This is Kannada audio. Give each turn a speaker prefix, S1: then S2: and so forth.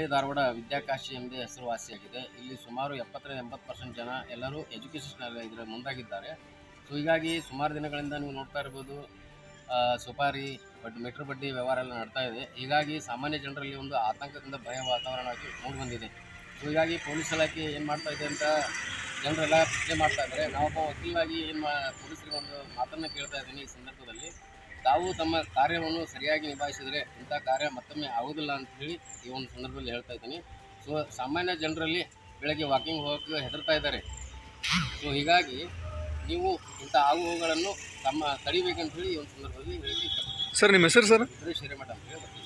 S1: ಹುಬ್ಬಳ್ಳಿ ಧಾರವಾಡ ವಿದ್ಯಾಕಾಶಿ ಎಂದೇ ಹೆಸರುವಾಸಿಯಾಗಿದೆ ಇಲ್ಲಿ ಸುಮಾರು ಎಪ್ಪತ್ತರಿಂದ ಎಂಬತ್ತು ಪರ್ಸೆಂಟ್ ಜನ ಎಲ್ಲರೂ ಎಜುಕೇಷನ್ ಇದರ ಮುಂದಾಗಿದ್ದಾರೆ ಸೊ ಹೀಗಾಗಿ ಸುಮಾರು ದಿನಗಳಿಂದ ನೀವು ನೋಡ್ತಾ ಇರ್ಬೋದು ಆ, ಸುಪಾರಿ ಬಡ್ಡಿ ಮೀಟ್ರ್ ಬಡ್ಡಿ ವ್ಯವಹಾರ ಎಲ್ಲ ನಡ್ತಾ ಇದೆ ಹೀಗಾಗಿ ಸಾಮಾನ್ಯ ಜನರಲ್ಲಿ ಒಂದು ಆತಂಕದಿಂದ ಭಯ ವಾತಾವರಣವಾಗಿ ಮೂಡಿ ಬಂದಿದೆ ಸೊ ಹೀಗಾಗಿ ಪೊಲೀಸ್ ಇಲಾಖೆ ಏನು ಮಾಡ್ತಾ ಇದೆ ಅಂತ ಜನರೆಲ್ಲ ಪ್ರಶ್ನೆ ಮಾಡ್ತಾ ಇದ್ದಾರೆ ನಾವೊಬ್ಬ ವಕೀಲರಾಗಿ ಏನು ಮಾ ಪೊಲೀಸರಿಗೆ ಒಂದು ಮಾತನ್ನು ಕೇಳ್ತಾ ಇದ್ದೀನಿ ಈ ಸಂದರ್ಭದಲ್ಲಿ ತಾವು ತಮ್ಮ ಕಾರ್ಯವನ್ನು ಸರಿಯಾಗಿ ನಿಭಾಯಿಸಿದರೆ ಇಂಥ ಕಾರ್ಯ ಮತ್ತೊಮ್ಮೆ ಆಗೋದಿಲ್ಲ ಅಂತ ಹೇಳಿ ಈ ಒಂದು ಸಂದರ್ಭದಲ್ಲಿ ಹೇಳ್ತಾ ಇದ್ದೀನಿ ಸೊ ಸಾಮಾನ್ಯ ಜನರಲ್ಲಿ ಬೆಳಗ್ಗೆ ವಾಕಿಂಗ್ ಹೋಗೋಕ್ಕೆ ಹೆದರ್ತಾ ಇದ್ದಾರೆ ಸೊ ಹೀಗಾಗಿ ನೀವು ಇಂಥ ಆಗುವುಗಳನ್ನು ತಮ್ಮ ತಡಿಬೇಕಂತ ಹೇಳಿ ಈ ಒಂದು ಸಂದರ್ಭದಲ್ಲಿ ಹೇಳಿ
S2: ಸರ್ ನಿಮ್ಮ ಹೆಸರು ಸರ್
S1: ಸುರೇಶ್ ಹಿರೇಮಠ ಅಂತ ಹೇಳಿ ಬರ್ತೀನಿ